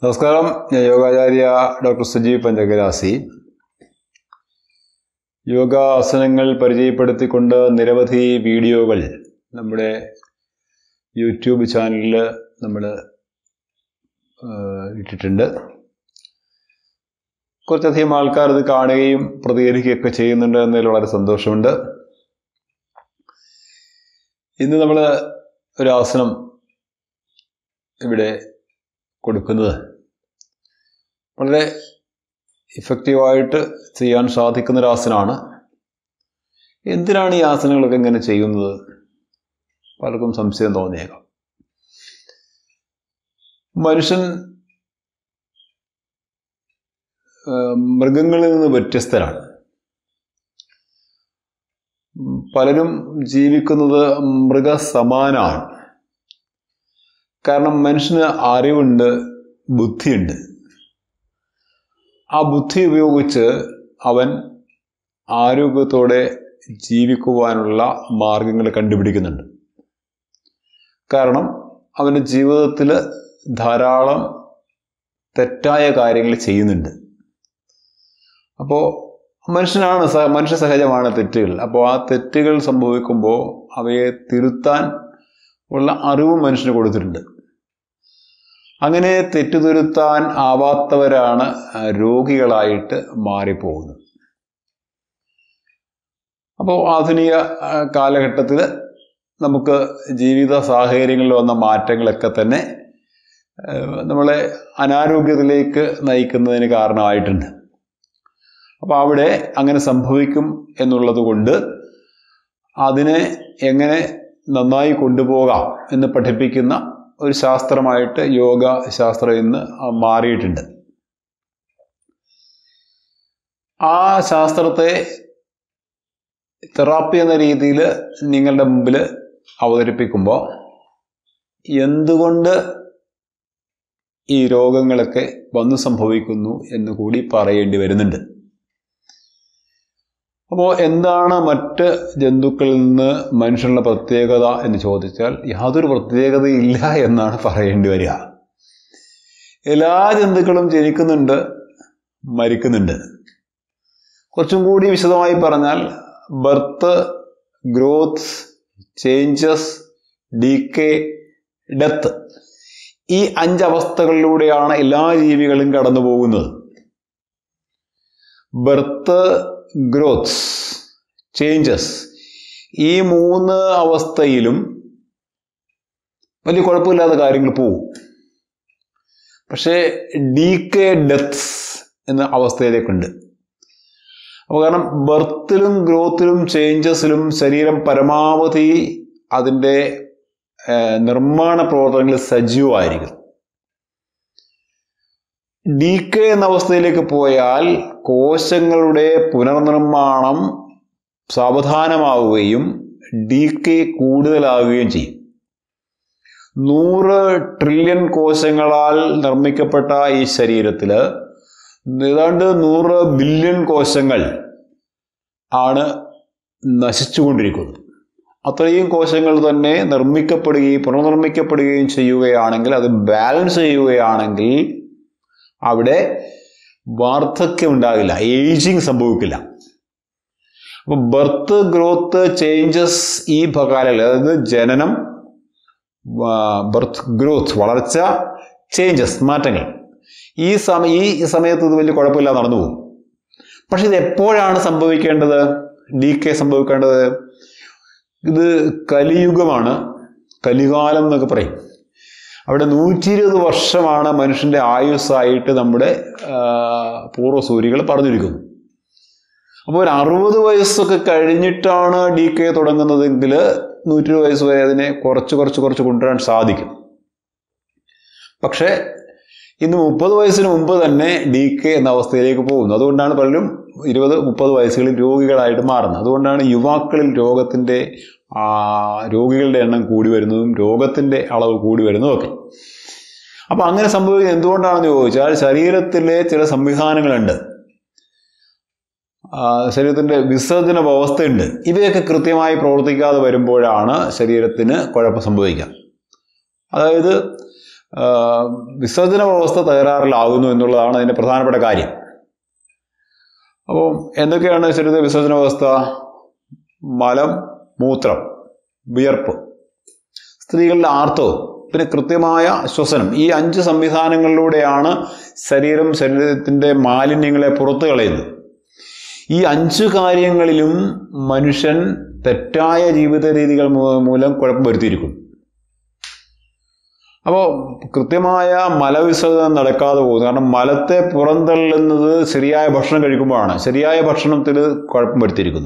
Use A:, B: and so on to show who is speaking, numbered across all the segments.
A: നമസ്കാരം ഞാൻ യോഗാചാര്യ ഡോക്ടർ സുജീവ് പഞ്ചകരാസി യോഗാസനങ്ങൾ പരിചയപ്പെടുത്തിക്കൊണ്ട് നിരവധി വീഡിയോകൾ നമ്മുടെ യൂട്യൂബ് ചാനലിൽ നമ്മൾ ഇട്ടിട്ടുണ്ട് കുറച്ചധികം ആൾക്കാർ ഇത് കാണുകയും പ്രതികരിക്കുകയൊക്കെ ചെയ്യുന്നുണ്ട് എന്നതിൽ വളരെ സന്തോഷമുണ്ട് ഇന്ന് നമ്മൾ ഒരു ആസനം ഇവിടെ കൊടുക്കുന്നത് വളരെ ഇഫക്റ്റീവായിട്ട് ചെയ്യാൻ സാധിക്കുന്ന ഒരു ആസനമാണ് എന്തിനാണ് ഈ ആസനങ്ങളൊക്കെ ഇങ്ങനെ ചെയ്യുന്നത് പലർക്കും സംശയം തോന്നിയേക്കാം മനുഷ്യൻ മൃഗങ്ങളിൽ നിന്ന് വ്യത്യസ്തരാണ് പലരും ജീവിക്കുന്നത് മൃഗസമാനാണ് കാരണം മനുഷ്യന് അറിവുണ്ട് ബുദ്ധിയുണ്ട് ആ ബുദ്ധി ഉപയോഗിച്ച് അവൻ ആരോഗ്യത്തോടെ ജീവിക്കുവാനുള്ള മാർഗങ്ങൾ കണ്ടുപിടിക്കുന്നുണ്ട് കാരണം അവൻ്റെ ജീവിതത്തിൽ ധാരാളം തെറ്റായ കാര്യങ്ങൾ ചെയ്യുന്നുണ്ട് അപ്പോൾ മനുഷ്യനാണ് സ മനുഷ്യ സഹജമാണ് തെറ്റുകൾ അപ്പോൾ ആ തെറ്റുകൾ സംഭവിക്കുമ്പോൾ അവയെ തിരുത്താൻ ഉള്ള അറിവും മനുഷ്യന് കൊടുത്തിട്ടുണ്ട് അങ്ങനെ തെറ്റുതിരുത്താൻ ആവാത്തവരാണ് രോഗികളായിട്ട് മാറിപ്പോകുന്നത് അപ്പോൾ ആധുനിക കാലഘട്ടത്തിൽ നമുക്ക് ജീവിത സാഹചര്യങ്ങളിൽ വന്ന മാറ്റങ്ങളൊക്കെ തന്നെ നമ്മളെ അനാരോഗ്യത്തിലേക്ക് നയിക്കുന്നതിന് കാരണമായിട്ടുണ്ട് അപ്പോൾ അവിടെ അങ്ങനെ സംഭവിക്കും എന്നുള്ളത് കൊണ്ട് അതിനെ എങ്ങനെ നന്നായി കൊണ്ടുപോകാം എന്ന് പഠിപ്പിക്കുന്ന ഒരു ശാസ്ത്രമായിട്ട് യോഗ ശാസ്ത്രം ഇന്ന് മാറിയിട്ടുണ്ട് ആ ശാസ്ത്രത്തെ തെറാപ്പി എന്ന രീതിയിൽ നിങ്ങളുടെ മുമ്പിൽ അവതരിപ്പിക്കുമ്പോൾ എന്തുകൊണ്ട് ഈ രോഗങ്ങളൊക്കെ വന്നു സംഭവിക്കുന്നു എന്ന് കൂടി പറയേണ്ടി വരുന്നുണ്ട് അപ്പോൾ എന്താണ് മറ്റ് ജന്തുക്കളിൽ നിന്ന് മനുഷ്യനുള്ള പ്രത്യേകത എന്ന് ചോദിച്ചാൽ യാതൊരു പ്രത്യേകതയില്ല എന്നാണ് പറയേണ്ടി വരിക എല്ലാ ജന്തുക്കളും ജനിക്കുന്നുണ്ട് മരിക്കുന്നുണ്ട് കുറച്ചും കൂടി വിശദമായി പറഞ്ഞാൽ birth growth changes decay death ഈ അഞ്ചവസ്ഥകളിലൂടെയാണ് എല്ലാ ജീവികളും കടന്നു പോകുന്നത് ബർത്ത് ഗ്രോത്ത്സ് ചേഞ്ചസ് ഈ മൂന്ന് അവസ്ഥയിലും വലിയ കുഴപ്പമില്ലാത്ത കാര്യങ്ങൾ പോവും പക്ഷേ ഡി കെ ഡെത്ത്സ് എന്ന അവസ്ഥയിലേക്കുണ്ട് അപ്പോൾ കാരണം ബർത്തിലും ഗ്രോത്തിലും ചേഞ്ചസിലും ശരീരം പരമാവധി അതിൻ്റെ നിർമ്മാണ പ്രവർത്തനങ്ങളിൽ സജീവമായിരിക്കും ഡി കെ എന്ന അവസ്ഥയിലേക്ക് പോയാൽ കോശങ്ങളുടെ പുനർനിർമ്മാണം സാവധാനമാവുകയും ഡി കെ കൂടുതലാവുകയും ചെയ്യും നൂറ് ട്രില്യൺ കോശങ്ങളാൽ നിർമ്മിക്കപ്പെട്ട ഈ ശരീരത്തിൽ ഏതാണ്ട് നൂറ് ബില്യൺ കോശങ്ങൾ ആണ് നശിച്ചുകൊണ്ടിരിക്കുന്നത് അത്രയും കോശങ്ങൾ തന്നെ നിർമ്മിക്കപ്പെടുകയും പുനർനിർമ്മിക്കപ്പെടുകയും ചെയ്യുകയാണെങ്കിൽ അത് ബാലൻസ് ചെയ്യുകയാണെങ്കിൽ അവിടെ വാർദ്ധക്യം ഉണ്ടാകില്ല ഏജിങ് സംഭവിക്കില്ല അപ്പൊ ബർത്ത് ഗ്രോത്ത് ചേഞ്ചസ് ഈ കാലങ്ങളിൽ അതായത് ജനനം ബർത്ത് ഗ്രോത്ത് വളർച്ച ചേഞ്ചസ് മാറ്റങ്ങൾ ഈ സമയ ഈ സമയത്ത് ഇത് വലിയ കുഴപ്പമില്ല നടന്നു പോകും പക്ഷെ ഇത് എപ്പോഴാണ് സംഭവിക്കേണ്ടത് ഡി കെ സംഭവിക്കേണ്ടത് ഇത് കലിയുഗമാണ് കലികാലം എന്നൊക്കെ പറയും അവിടെ നൂറ്റി ഇരുപത് വർഷമാണ് മനുഷ്യന്റെ ആയുസ്സായിട്ട് നമ്മുടെ പൂർവ്വസൂരികൾ പറഞ്ഞിരിക്കുന്നു അപ്പോൾ ഒരു അറുപത് വയസ്സൊക്കെ കഴിഞ്ഞിട്ടാണ് ഡി കെ തുടങ്ങുന്നതെങ്കിൽ നൂറ്റി ഇരുപത് വയസ്സ് വരെ അതിനെ കുറച്ച് കുറച്ച് കുറച്ച് കൊണ്ടുവരാൻ സാധിക്കും പക്ഷേ ഇന്ന് മുപ്പത് വയസ്സിന് മുമ്പ് തന്നെ ഡി കെ എന്ന അവസ്ഥയിലേക്ക് പോകുന്നു അതുകൊണ്ടാണ് പലരും ഇരുപത് മുപ്പത് വയസ്സുകളിൽ രോഗികളായിട്ട് മാറുന്നത് അതുകൊണ്ടാണ് യുവാക്കളിൽ രോഗത്തിൻ്റെ രോഗികളുടെ എണ്ണം കൂടി വരുന്നതും രോഗത്തിൻ്റെ അളവ് കൂടി വരുന്നതും ഒക്കെ അപ്പം അങ്ങനെ സംഭവിക്കുന്നത് എന്തുകൊണ്ടാണെന്ന് ചോദിച്ചാൽ ശരീരത്തിലെ ചില സംവിധാനങ്ങളുണ്ട് ശരീരത്തിൻ്റെ വിസർജന വ്യവസ്ഥയുണ്ട് ഇവയൊക്കെ കൃത്യമായി പ്രവർത്തിക്കാതെ വരുമ്പോഴാണ് ശരീരത്തിന് കുഴപ്പം സംഭവിക്കുക അതായത് ആ, വിസർജന വ്യവസ്ഥ തകരാറിലാകുന്നു എന്നുള്ളതാണ് അതിൻ്റെ പ്രധാനപ്പെട്ട കാര്യം അപ്പോൾ എന്തൊക്കെയാണ് ശരീരത്തിലെ വിസർജന വ്യവസ്ഥ മലം മൂത്രം വിയർപ്പ് സ്ത്രീകളുടെ ആർത്തവം പിന്നെ കൃത്യമായ ശ്വസനം ഈ അഞ്ച് സംവിധാനങ്ങളിലൂടെയാണ് ശരീരം ശരീരത്തിൻ്റെ മാലിന്യങ്ങളെ പുറത്തു കളയുന്നത് ഈ അഞ്ച് കാര്യങ്ങളിലും മനുഷ്യൻ തെറ്റായ ജീവിത രീതികൾ മൂ- മൂലം കുഴപ്പം വരുത്തിയിരിക്കുന്നു അപ്പോൾ കൃത്യമായ മലവിസർജനം നടക്കാതെ പോകുന്നു കാരണം മലത്തെ പുറന്തള്ളുന്നത് ശരിയായ ഭക്ഷണം കഴിക്കുമ്പോഴാണ് ശരിയായ ഭക്ഷണത്തിൽ കുഴപ്പം വരുത്തിയിരിക്കുന്നു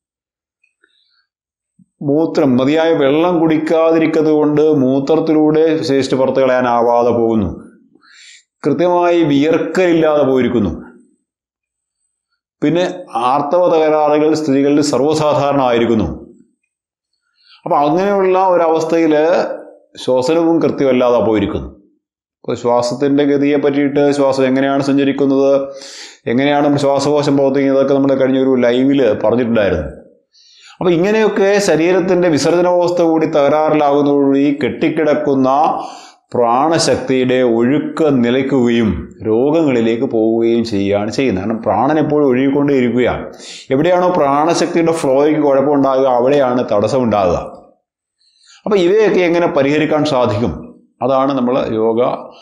A: മൂത്രം മതിയായ വെള്ളം കുടിക്കാതിരിക്കുന്നത് കൊണ്ട് മൂത്രത്തിലൂടെ ശേഷിച്ച് പുറത്ത് കളയാനാവാതെ പോകുന്നു കൃത്യമായി വിയർക്കലില്ലാതെ പോയിരിക്കുന്നു പിന്നെ ആർത്തവ തകരാറുകൾ സ്ത്രീകളിൽ സർവ്വസാധാരണമായിരിക്കുന്നു അപ്പം അങ്ങനെയുള്ള ഒരവസ്ഥയിൽ ശ്വസനവും കൃത്യമല്ലാതെ പോയിരിക്കുന്നു ഇപ്പോൾ ശ്വാസത്തിൻ്റെ ഗതിയെ പറ്റിയിട്ട് ശ്വാസം എങ്ങനെയാണ് സഞ്ചരിക്കുന്നത് എങ്ങനെയാണ് ശ്വാസകോശം പ്രവർത്തിക്കുന്നത് അതൊക്കെ നമ്മൾ കഴിഞ്ഞ ഒരു ലൈവിൽ പറഞ്ഞിട്ടുണ്ടായിരുന്നു അപ്പോൾ ഇങ്ങനെയൊക്കെ ശരീരത്തിൻ്റെ വിസർജന വ്യവസ്ഥ കൂടി തകരാറിലാകുന്നതോടുകൂടി കെട്ടിക്കിടക്കുന്ന പ്രാണശക്തിയുടെ ഒഴുക്ക് നിലയ്ക്കുകയും രോഗങ്ങളിലേക്ക് പോവുകയും ചെയ്യുകയാണ് ചെയ്യുന്നത് കാരണം പ്രാണൻ എപ്പോഴും ഒഴുകിക്കൊണ്ടേ ഇരിക്കുകയാണ് എവിടെയാണോ പ്രാണശക്തിയുടെ ഫ്ലോയ്ക്ക് കുഴപ്പമുണ്ടാകുക അവിടെയാണ് തടസ്സമുണ്ടാകുക അപ്പോൾ ഇവയൊക്കെ എങ്ങനെ പരിഹരിക്കാൻ സാധിക്കും അതാണ് നമ്മൾ യോഗ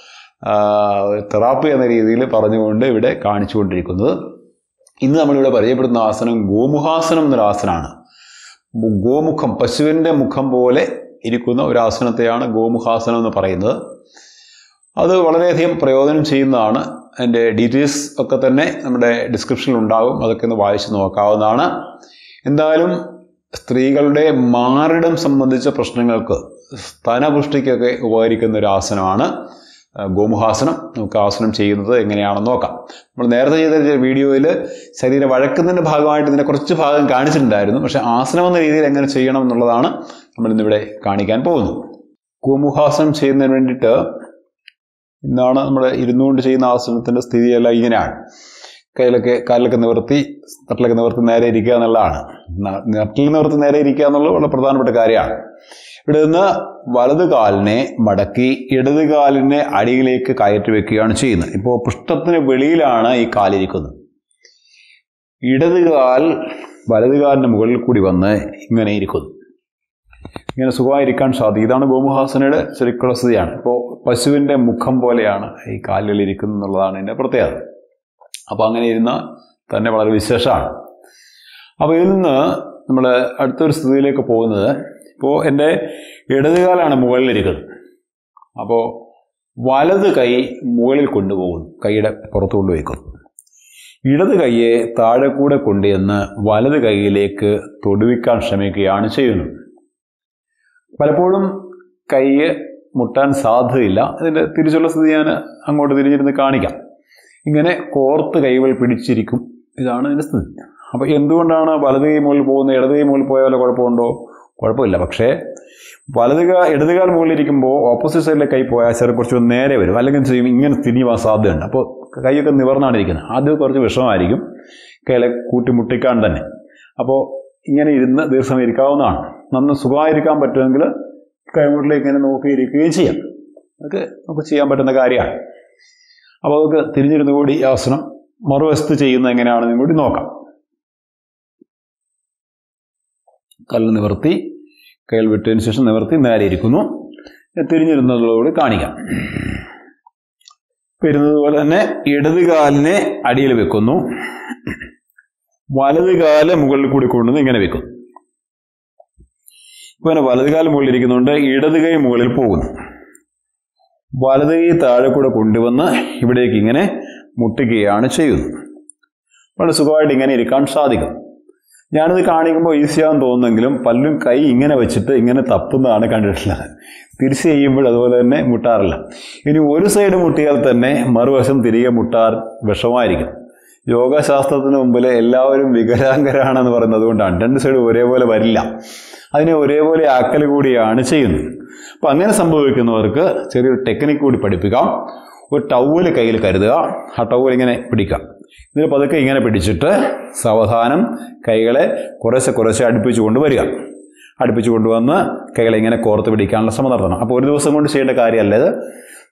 A: തെറാപ്പി എന്ന രീതിയിൽ പറഞ്ഞുകൊണ്ട് ഇവിടെ കാണിച്ചുകൊണ്ടിരിക്കുന്നത് ഇന്ന് നമ്മളിവിടെ പരിചയപ്പെടുന്ന ആസനം ഗോമുഖാസനം എന്നൊരു ആസനമാണ് മു- ഗോമുഖം പശുവിൻ്റെ മുഖം പോലെ ഇരിക്കുന്ന ഒരു ആസനത്തെയാണ് ഗോമുഖാസനം എന്ന് പറയുന്നത് അത് വളരെയധികം പ്രയോജനം ചെയ്യുന്നതാണ് അതിൻ്റെ ഡീറ്റെയിൽസ് ഒക്കെ തന്നെ നമ്മുടെ ഡിസ്ക്രിപ്ഷനിൽ ഉണ്ടാകും അതൊക്കെ ഒന്ന് വായിച്ച് നോക്കാവുന്നതാണ് എന്തായാലും സ്ത്രീകളുടെ മാറിടം സംബന്ധിച്ച പ്രശ്നങ്ങൾക്ക് സ്തനപുഷ്ടിക്കൊക്കെ ഉപകരിക്കുന്ന ഒരു ആസനമാണ് ആ, ഗോമുഖാസനം നമുക്ക് ആസനം ചെയ്യുന്നത് എങ്ങനെയാണെന്ന് നോക്കാം നമ്മൾ നേരത്തെ ചെയ്ത വീഡിയോയിൽ ശരീരം വഴക്കുന്നതിൻ്റെ ഭാഗമായിട്ട് ഇതിൻ്റെ കുറച്ച് ഭാഗം കാണിച്ചിട്ടുണ്ടായിരുന്നു പക്ഷേ ആസനം എന്ന രീതിയിൽ എങ്ങനെ ചെയ്യണം എന്നുള്ളതാണ് നമ്മൾ ഇന്നിവിടെ കാണിക്കാൻ പോകുന്നത് ഗോമുഖാസനം ചെയ്യുന്നതിന് വേണ്ടിയിട്ട് ഇന്നാണ് നമ്മുടെ ഇരുന്നുകൊണ്ട് ചെയ്യുന്ന ആസനത്തിൻ്റെ സ്ഥിതിയെല്ലാം ഇങ്ങനെയാണ് കയ്യിലൊക്കെ കാലിലൊക്കെ നിവർത്തി നട്ടിലൊക്കെ നിവർത്തി നേരെ ഇരിക്കുക എന്നുള്ളതാണ് ന- നട്ടിൽ നിവർത്തി നേരെ ഇരിക്കുക എന്നുള്ളത് വളരെ പ്രധാനപ്പെട്ട കാര്യമാണ് ഇവിടെ നിന്ന് വലത് കാലിനെ മടക്കി ഇടത് കാലിനെ അടിയിലേക്ക് കയറ്റി വെക്കുകയാണ് ചെയ്യുന്നത് ഇപ്പോൾ പൃഷ്ഠത്തിന് വെളിയിലാണ് ഈ കാലിരിക്കുന്നത് ഇടത് കാൽ വലത് കാലിന് മുകളിൽ കൂടി വന്ന് ഇങ്ങനെ ഇരിക്കുന്നു ഇങ്ങനെ സുഖമായിരിക്കാൻ സാധിക്കും ഇതാണ് ഗോമുഹാസനയുടെ ശരിക്കുള്ള സ്ഥിതിയാണ് ഇപ്പോൾ പശുവിൻ്റെ മുഖം പോലെയാണ് ഈ കാലുകൾ ഇരിക്കുന്നത് എന്നുള്ളതാണ് ഇതിൻ്റെ പ്രത്യേകത അപ്പോൾ അങ്ങനെ ഇരുന്ന തന്നെ വളരെ വിശേഷമാണ് അപ്പോൾ ഇതിൽ നിന്ന് നമ്മൾ അടുത്തൊരു സ്ഥിതിയിലേക്ക് പോകുന്നത് ഇപ്പോൾ എൻ്റെ ഇടതുകാലാണ് മുകളിലിരിക്കുന്നത് അപ്പോൾ വലത് കൈ മുകളിൽ കൊണ്ടുപോകുന്നു കൈയുടെ പുറത്ത് കൊണ്ടുവയ്ക്കുന്നു ഇടത് കൈയെ താഴെ കൂടെ കൊണ്ടുചെന്ന് വലത് കൈയിലേക്ക് തൊടുവിക്കാൻ ശ്രമിക്കുകയാണ് ചെയ്യുന്നത് പലപ്പോഴും കൈ മുട്ടാൻ സാധ്യതയില്ല ഇതിൻ്റെ തിരിച്ചുള്ള സ്ഥിതി ഞാൻ അങ്ങോട്ട് തിരിഞ്ഞിരുന്ന് കാണിക്കാം ഇങ്ങനെ കോർത്ത് കൈകൾ പിടിച്ചിരിക്കും ഇതാണ് ഇതിൻ്റെ സ്ഥിതി അപ്പോൾ എന്തുകൊണ്ടാണ് വലത് കൈ മുകളിൽ പോകുന്നത് ഇടത് കൈ മുകളിൽ പോയ വല്ല കുഴപ്പമുണ്ടോ കുഴപ്പമില്ല പക്ഷേ വലത് കാ ഇടതുകാൽ മുകളിലിരിക്കുമ്പോൾ ഓപ്പോസിറ്റ് സൈഡിലെ കൈ പോയാൽ ചെറിയ കുറച്ച് നേരെ വരും അല്ലെങ്കിൽ എന്ത് ചെയ്യും ഇങ്ങനെ തിരിഞ്ഞു പോകാൻ സാധ്യതയുണ്ട് അപ്പോൾ കൈയൊക്കെ നിവർന്നാണ് ഇരിക്കുന്നത് ആദ്യം കുറച്ച് വിഷമമായിരിക്കും കൈയിലെ കൂട്ടിമുട്ടിക്കാൻ തന്നെ അപ്പോൾ ഇങ്ങനെ ഇരുന്ന് ദീർഘം ഇരിക്കാവുന്നതാണ് നന്ന് സുഖമായിരിക്കാൻ പറ്റുമെങ്കിൽ കൈമുട്ടിലേക്ക് ഇങ്ങനെ നോക്കിയിരിക്കുകയും ചെയ്യാം അതൊക്കെ നമുക്ക് ചെയ്യാൻ പറ്റുന്ന കാര്യമാണ് അപ്പോൾ നമുക്ക് തിരിഞ്ഞിരുന്ന് കൂടി ഈ ആസനം മറുവശത്ത് ചെയ്യുന്നത് എങ്ങനെയാണെന്നും കൂടി നോക്കാം കല്ല് നിവർത്തി കയ്യിൽ വിട്ടതിന് ശേഷം നിവർത്തി നേരെ ഇരിക്കുന്നു തിരിഞ്ഞിരുന്നതോടുകൂടി കാണിക്കാം വരുന്നത് പോലെ തന്നെ ഇടത് കാലിനെ അടിയിൽ വെക്കുന്നു വലത് കാല് മുകളിൽ കൂടി കൊണ്ടുവന്ന് ഇങ്ങനെ വെക്കുന്നു ഇപ്പൊ ഇങ്ങനെ വലത് കാല് മുകളിൽ ഇരിക്കുന്നുണ്ട് ഇടത് കൈ മുകളിൽ പോകുന്നു വലത് കൈ താഴെ കൂടെ കൊണ്ടുവന്ന് ഇവിടേക്ക് ഇങ്ങനെ മുട്ടിക്കുകയാണ് ചെയ്യുന്നത് വളരെ സുഖമായിട്ട് ഇങ്ങനെ ഇരിക്കാൻ സാധിക്കും ഞാനിത് കാണിക്കുമ്പോൾ ഈസിയാന്ന് തോന്നുന്നെങ്കിലും പലരും കൈ ഇങ്ങനെ വെച്ചിട്ട് ഇങ്ങനെ തപ്പുന്നതാണ് കണ്ടിട്ടുള്ളത് തിരിച്ച് ചെയ്യുമ്പോൾ അതുപോലെ തന്നെ മുട്ടാറില്ല ഇനി ഒരു സൈഡ് മുട്ടിയാൽ തന്നെ മറുവശം തിരികെ മുട്ടാൻ വിഷമായിരിക്കും യോഗശാസ്ത്രത്തിന് മുമ്പിൽ എല്ലാവരും വികലാംഗരാണെന്ന് പറയുന്നത് അതുകൊണ്ടാണ് രണ്ട് സൈഡ് ഒരേപോലെ വരില്ല അതിനെ ഒരേപോലെ ആക്കൽ കൂടിയാണ് ചെയ്യുന്നത് അപ്പം അങ്ങനെ സംഭവിക്കുന്നവർക്ക് ചെറിയൊരു ടെക്നിക്ക് കൂടി പഠിപ്പിക്കാം ഒരു ടവല് കയ്യിൽ കരുതുക ആ ടവൽ ഇങ്ങനെ പിടിക്കാം ഇതിൽ പതുക്കെ ഇങ്ങനെ പിടിച്ചിട്ട് സാവധാനം കൈകളെ കുറേശ്ശെ കുറേശ്ശെ അടുപ്പിച്ച് കൊണ്ടുവരിക അടുപ്പിച്ച് കൊണ്ടുവന്ന് കൈകളെ ഇങ്ങനെ കോർത്ത് പിടിക്കാനുള്ള ശ്രമം നടത്തണം അപ്പോൾ ഒരു ദിവസം കൊണ്ട് ചെയ്യേണ്ട കാര്യമല്ല ഇത്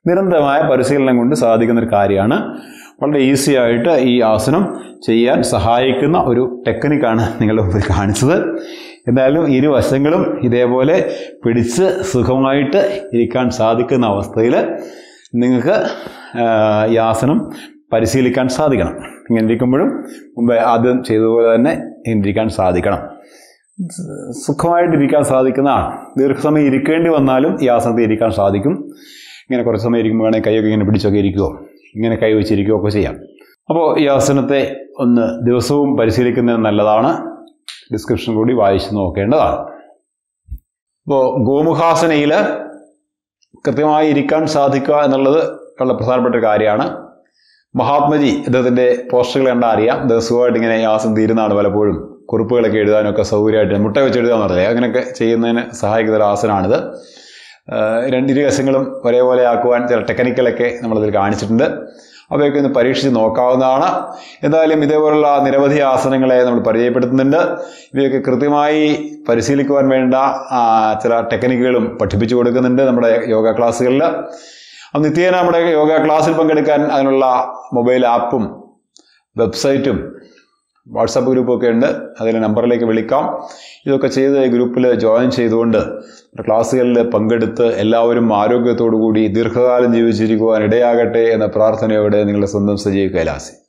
A: നിരന്തരമായ പരിശീലനം കൊണ്ട് സാധിക്കുന്ന ഒരു കാര്യമാണ് വളരെ ഈസി ആയിട്ട് ഈ ആസനം ചെയ്യാൻ സഹായിക്കുന്ന ഒരു ടെക്നിക്കാണ് നിങ്ങളുടെ മുമ്പിൽ കാണിച്ചത് എന്തായാലും ഇരുവശങ്ങളും ഇതേപോലെ പിടിച്ച് സുഖമായിട്ട് ഇരിക്കാൻ സാധിക്കുന്ന അവസ്ഥയിൽ നിങ്ങൾക്ക് ആ, ഈ ആസനം പരിശീലിക്കാൻ സാധിക്കണം ഇങ്ങനെ ഇരിക്കുമ്പോഴും മുമ്പ് ആദ്യം ചെയ്തതുപോലെ തന്നെ ഇങ്ങനെ ഇരിക്കാൻ സാധിക്കണം സുഖമായിട്ടിരിക്കാൻ സാധിക്കുന്നതാണ് ദീർഘസമയം ഇരിക്കേണ്ടി വന്നാലും ഈ ആസനത്തിൽ ഇരിക്കാൻ സാധിക്കും ഇങ്ങനെ കുറച്ച് സമയം ഇരിക്കുമ്പോൾ വേണമെങ്കിൽ കൈയൊക്കെ ഇങ്ങനെ പിടിച്ചൊക്കെ ഇരിക്കുമോ ഇങ്ങനെ കൈ വെച്ചിരിക്കുകയോ ഒക്കെ ചെയ്യാം അപ്പോൾ ഈ ആസനത്തെ ഒന്ന് ദിവസവും പരിശീലിക്കുന്നത് നല്ലതാണ് ഡിസ്ക്രിപ്ഷൻ കൂടി വായിച്ച് നോക്കേണ്ടതാണ് അപ്പോൾ ഗോമുഖാസനയിൽ കൃത്യമായി ഇരിക്കാൻ സാധിക്കുക എന്നുള്ളത് വളരെ പ്രധാനപ്പെട്ട ഒരു കാര്യമാണ് മഹാത്മജി ഇദ്ദേഹത്തിൻ്റെ പോസ്റ്ററുകൾ കണ്ടാൽ അറിയാം ഇദ്ദേഹം സുഖമായിട്ട് ഇങ്ങനെ ഈ ആസനം തീരുന്നതാണ് പലപ്പോഴും കുറിപ്പുകളൊക്കെ എഴുതാനൊക്കെ സൗകര്യമായിട്ട് മുട്ട വെച്ച് എഴുതാന്ന് പറഞ്ഞില്ലേ അങ്ങനെയൊക്കെ ചെയ്യുന്നതിന് സഹായിക്കുന്ന ഒരു ആസനമാണിത് ആഹ് രണ്ട് ഇരുവശങ്ങളും ഒരേപോലെ ആക്കുവാൻ ചില ടെക്നിക്കലൊക്കെ നമ്മളിതിൽ കാണിച്ചിട്ടുണ്ട് അവയൊക്കെ ഒന്ന് പരീക്ഷിച്ച് നോക്കാവുന്നതാണ് എന്തായാലും ഇതേപോലുള്ള നിരവധി ആസനങ്ങളെ നമ്മൾ പരിചയപ്പെടുത്തുന്നുണ്ട് ഇവയൊക്കെ കൃത്യമായി പരിശീലിക്കുവാൻ വേണ്ട ആ, ചില ടെക്നിക്കുകളും പഠിപ്പിച്ചു കൊടുക്കുന്നുണ്ട് നമ്മുടെ യോഗ ക്ലാസ്സുകളിൽ അത് നിത്യേന നമ്മുടെ യോഗ ക്ലാസ്സിൽ പങ്കെടുക്കാൻ അതിനുള്ള മൊബൈൽ ആപ്പും വെബ്സൈറ്റും വാട്സാപ്പ് ഗ്രൂപ്പൊക്കെ ഉണ്ട് അതിലെ നമ്പറിലേക്ക് വിളിക്കാം ഇതൊക്കെ ചെയ്ത് ഈ ഗ്രൂപ്പിൽ ജോയിൻ ചെയ്തുകൊണ്ട് ക്ലാസ്സുകളിൽ പങ്കെടുത്ത് എല്ലാവരും ആരോഗ്യത്തോടു കൂടി ദീർഘകാലം ജീവിച്ചിരിക്കുവാൻ ഇടയാകട്ടെ എന്ന പ്രാർത്ഥനയോടെ നിങ്ങളുടെ സ്വന്തം സജീവ് കൈലാസി